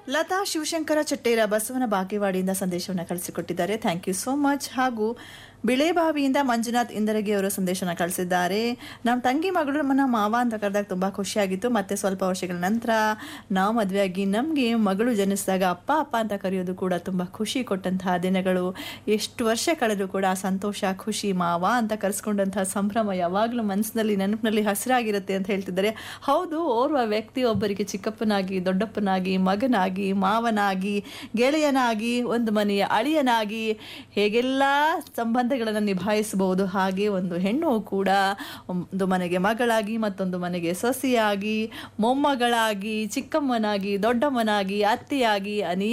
ಲತಾ ಶಿವಶಂಕರ ಚಟ್ಟೇರ ಬಸವನ ಬಾಗೇವಾಡಿಯಿಂದ ಸಂದೇಶವನ್ನು ಕಳಿಸಿಕೊಟ್ಟಿದ್ದಾರೆ ಥ್ಯಾಂಕ್ ಯು ಸೋ ಮಚ್ ಹಾಗೂ ಬಿಳೆಬಾವಿಯಿಂದ ಮಂಜುನಾಥ್ ಇಂದರಗಿ ಅವರು ಸಂದೇಶನ ಕಳಿಸಿದ್ದಾರೆ ನಮ್ಮ ತಂಗಿ ಮಗಳು ನಮ್ಮನ್ನ ಮಾವ ಅಂತ ಕರೆದಾಗ ತುಂಬ ಖುಷಿಯಾಗಿತ್ತು ಮತ್ತೆ ಸ್ವಲ್ಪ ವರ್ಷಗಳ ನಂತರ ನಾವು ಮದುವೆಯಾಗಿ ನಮಗೆ ಮಗಳು ಜನಿಸಿದಾಗ ಅಪ್ಪ ಅಪ್ಪ ಅಂತ ಕರೆಯೋದು ಕೂಡ ತುಂಬ ಖುಷಿ ಕೊಟ್ಟಂತಹ ದಿನಗಳು ಎಷ್ಟು ವರ್ಷ ಕಳೆದರೂ ಕೂಡ ಆ ಸಂತೋಷ ಖುಷಿ ಮಾವ ಅಂತ ಕರೆಸ್ಕೊಂಡಂತಹ ಸಂಭ್ರಮ ಯಾವಾಗಲೂ ಮನಸ್ಸಿನಲ್ಲಿ ನೆನಪಿನಲ್ಲಿ ಹಸಿರಾಗಿರುತ್ತೆ ಅಂತ ಹೇಳ್ತಿದ್ದಾರೆ ಹೌದು ಓರ್ವ ವ್ಯಕ್ತಿ ಒಬ್ಬರಿಗೆ ಚಿಕ್ಕಪ್ಪನಾಗಿ ದೊಡ್ಡಪ್ಪನಾಗಿ ಮಗನಾಗಿ ಮಾವನಾಗಿ ಗೆಳೆಯನಾಗಿ ಒಂದು ಮನೆಯ ಅಳಿಯನಾಗಿ ಹೇಗೆಲ್ಲ ಸಂಬಂಧಗಳನ್ನು ನಿಭಾಯಿಸಬಹುದು ಹಾಗೆ ಒಂದು ಹೆಣ್ಣು ಕೂಡ ಒಂದು ಮನೆಗೆ ಮಗಳಾಗಿ ಮತ್ತೊಂದು ಮನೆಗೆ ಸೊಸೆಯಾಗಿ ಮೊಮ್ಮಗಳಾಗಿ ಚಿಕ್ಕಮ್ಮನಾಗಿ ದೊಡ್ಡಮ್ಮನಾಗಿ ಅತ್ತೆಯಾಗಿ ಅನೇಕ